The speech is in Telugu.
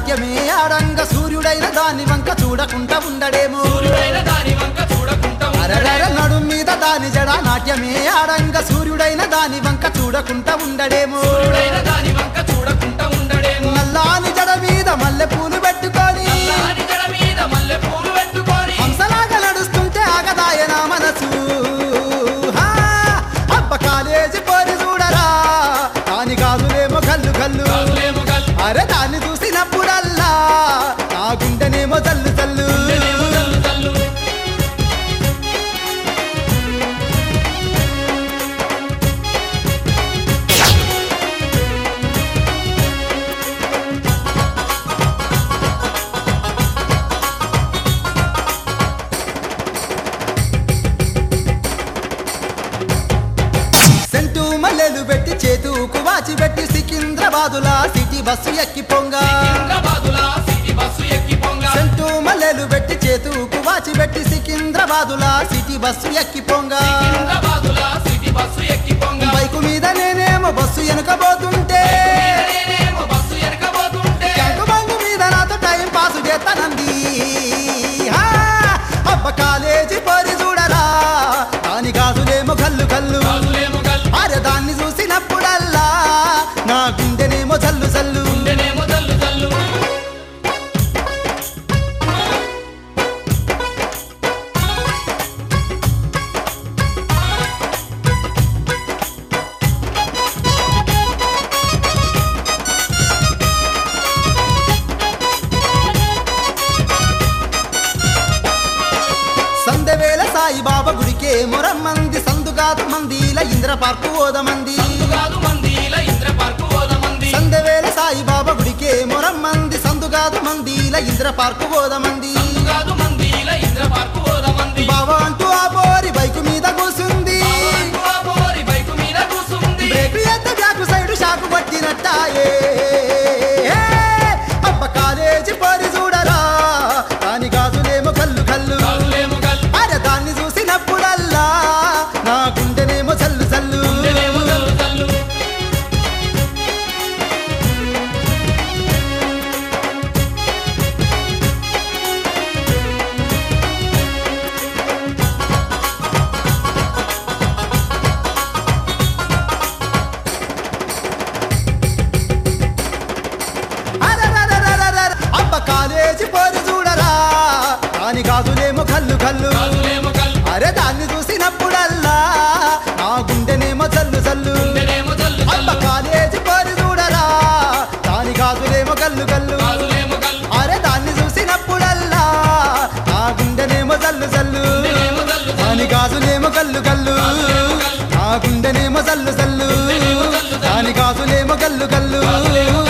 నాట్యమే ఆడంగ సూర్యుడైన దాని వంక చూడకుండా ఉండడేమో సూర్యుడైన దాని వంక చూడకుండా అరరర నడుం మీద దాని జడ నాట్యమే ఆడంగ సూర్యుడైన దాని వంక చూడకుండా ఉండడేమో సూర్యుడైన దాని వంక చూడకుండా ఉండడేమో నల్లాని జడ మీద మల్లె పూలు పెట్టుకొని దాని జడ మీద మల్లె పూలు పెట్టుకొని హంసలాగా నడుస్తుంటే ఆగదాయన మనసు హా! అబ్బ కాలేజీ పోరి చూడరా దాని కాదులేమో కల్లు కల్లు కాదులేమో కల్లు. అరే దాన్ని చూసినప్పుడల్లా నా గుండెనేమో తల్లు తల్లు గుండెనేమో తల్లు తల్లు. సెంటు మల్లెలు పెట్టి చేతుకు వాచి పెట్టి సికింద్రాబాదులా సిటీ బస్సు ఎక్కి పొంగ సికింద్రాబాదులా సిటీ బస్సు ఎక్కి పొంగ సెంటు మల్లెలు పెట్టి చేతుకు వాచి పెట్టి సికింద్రాబాదులా సిటీ బస్సు ఎక్కి పొంగ సికింద్రాబాదులా సిటీ బస్సు ఎక్కి పొంగ బైకు మీద నేనేమో బస్సు వెనుకబోతుంటే నేనేమో బస్సు ఎనకబోతుంటే ట్యాంకు బంగు మీద నాతో టైం పాస్ చేస్తానంది హా! అబ్బ కాలేజీ పోరి చూడరా దాని గాజులేమో కల్లు కల్లు కాదులేమో కల్లు. అరే దాన్ని చూసినప్పుడల్లా నా గుండెనేమో చల్లు చల్లు గుండెనేమో తల్లు తల్లు. సందవేల సాయిబాబా గుడికే మొరమ్మంది సందుగాదు మందిల ఇంద్ర పార్కు ఓదమంది కాదు మందిల ఇంద్ర పార్కు ఓదమంది సందవేల సాయిబాబా గుడికే మొరమ్మంది సందుగాదు మందిల ఇంద్ర పార్కు ఓదమంది కాదు మందిల ఇంద్ర పార్కు ఓదమంది బావా అంటూ ఆ పోరి బైకు మీద కూసుంది బావకు ఆ పోరి బైకు మీద కూసుంది బ్రేక్ ఎత్త బ్యాకు సైడ్ షాకు పట్టినట్టాయే అబ్బ కాలేజీ పోరి చూడరా దాని గాజులేమో కల్లు కల్లు కాదులేమో కల్లు. అరే దాన్ని చూసినప్పుడల్లా నా గుండెనేమో చల్లు చల్లు గుండెనేమో తల్లు తల్లు. అరరరరరరర. అబ్బ కాలేజీ పోరి చూడరా దాని గాజులేమో కల్లు కల్లు కాదులేమో కల్లు. అరే దాన్ని చూసినప్పుడల్లా నా గుండెనేమో చల్లు చల్లు గుండెనేమో తల్లు అబ్బ తల్లు. కాలేజీ పోరి చూడరా దాని గాజులేమో కల్లు కల్లు కాదులేమో కల్లు. అరే దాన్ని చూసినప్పుడల్లా నా గుండెనేమో చల్లు చల్లు గుండెనేమో తల్లు తల్లు. దాని గాజులేమో కల్లు కల్లు కాదులేమో కల్లు. నా గుండెనేమో చల్లు చల్లు గుండెనేమో తల్లు తల్లు. దాని గాజులేమో కల్లు కల్లు కాదులేమో